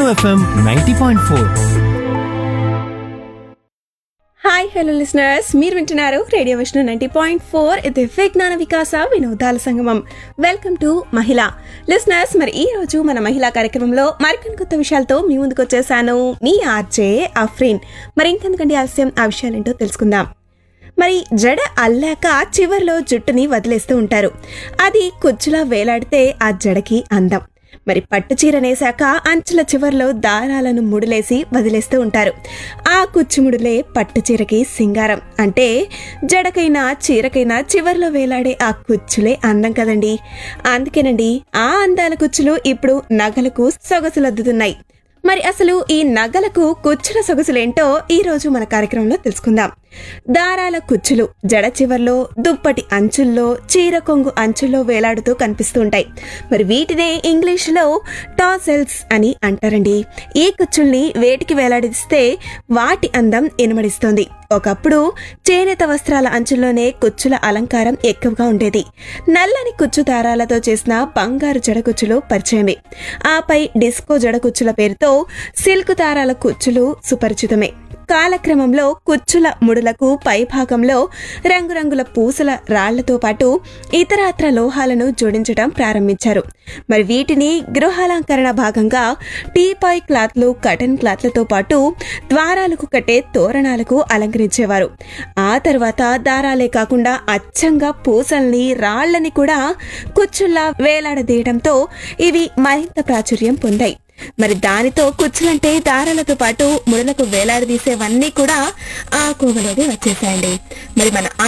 FM ninety point four hi hello listeners మీరు వింటున్నారు radio Vishnu ninety point four ఇది విజ్ఞాన వికాస వినోదాల సంగమం వెల్కమ్ టు మహిళ లిసనర్స్ మరి ఈ రోజు మన మహిళా కార్యక్రమంలో మరికొన్ని కొత్త విషయాలతో మీ ముందుకు వచ్చేసాను మీ ఆర్జే అఫ్రీన్ మరి ఇంకెందుకండి ఆలస్యం ఆ విషయాలేంటో తెలుసుకుందాం మరి జడ అల్లాక చివర్లో జుట్టుని వదిలేస్తూ ఉంటారు అది కుచ్చులా వేలాడితే ఆ జడకి అందం మరి పట్టు చీర నేసాక అంచుల చివర్లో దారాలను ముడులేసి వదిలేస్తూ ఉంటారు ఆ కుచ్చుముడులే పట్టు చీరకి సింగారం అంటే జడకైనా చీరకైనా చివర్లో వేలాడే ఆ కుచ్చులే అందం కదండి అందుకేనండి ఆ అందాల కుచ్చులు ఇప్పుడు నగలకు సొగసులద్దుతున్నాయి మరి అసలు ఈ నగలకు కుచ్చుల సొగసులేంటో ఈ రోజు మన కార్యక్రమంలో తెలుసుకుందాం దారాల కుచ్చులు జడ చివర్లో దుప్పటి అంచుల్లో చీర కొంగు అంచుల్లో వేలాడుతూ కనిపిస్తూ ఉంటాయి మరి వీటినే ఇంగ్లీష్లో టాసెల్స్ అని అంటారండి ఈ కుచ్చుల్ని వేటికి వేలాడిస్తే వాటి అందం ఇనుమడిస్తోంది ఒకప్పుడు చేనేత వస్త్రాల అంచుల్లోనే కుచ్చుల అలంకారం ఎక్కువగా ఉండేది నల్లని కుచ్చు దారాలతో చేసిన బంగారు జడకుచ్చులు పరిచయమే ఆపై డిస్కో జడకుచ్చుల పేరుతో సిల్క్ దారాల కుచ్చులు సుపరిచితమే కాలక్రమంలో కుచ్చుల ముడులకు పైభాగంలో రంగురంగుల పూసల రాళ్లతో పాటు ఇతరత్ర లోహాలను జోడించడం ప్రారంభించారు మరి వీటిని గృహాలంకరణ భాగంగా టీపాయ్ క్లాత్లు కటన్ క్లాత్లతో పాటు ద్వారాలకు కట్టే తోరణాలకు అలంకరించేవారు ఆ తర్వాత దారాలే కాకుండా అచ్చంగా పూసల్ని రాళ్లని కూడా కుచ్చుల్లా వేలాడదీయడంతో ఇవి మరింత ప్రాచుర్యం పొందాయి మరి దానితో కుచ్చులంటే దారాలతో పాటు ముడలకు వేలాడదీసేవన్నీ కూడా ఆ కోవలోకి వచ్చేసాయండి మరి మన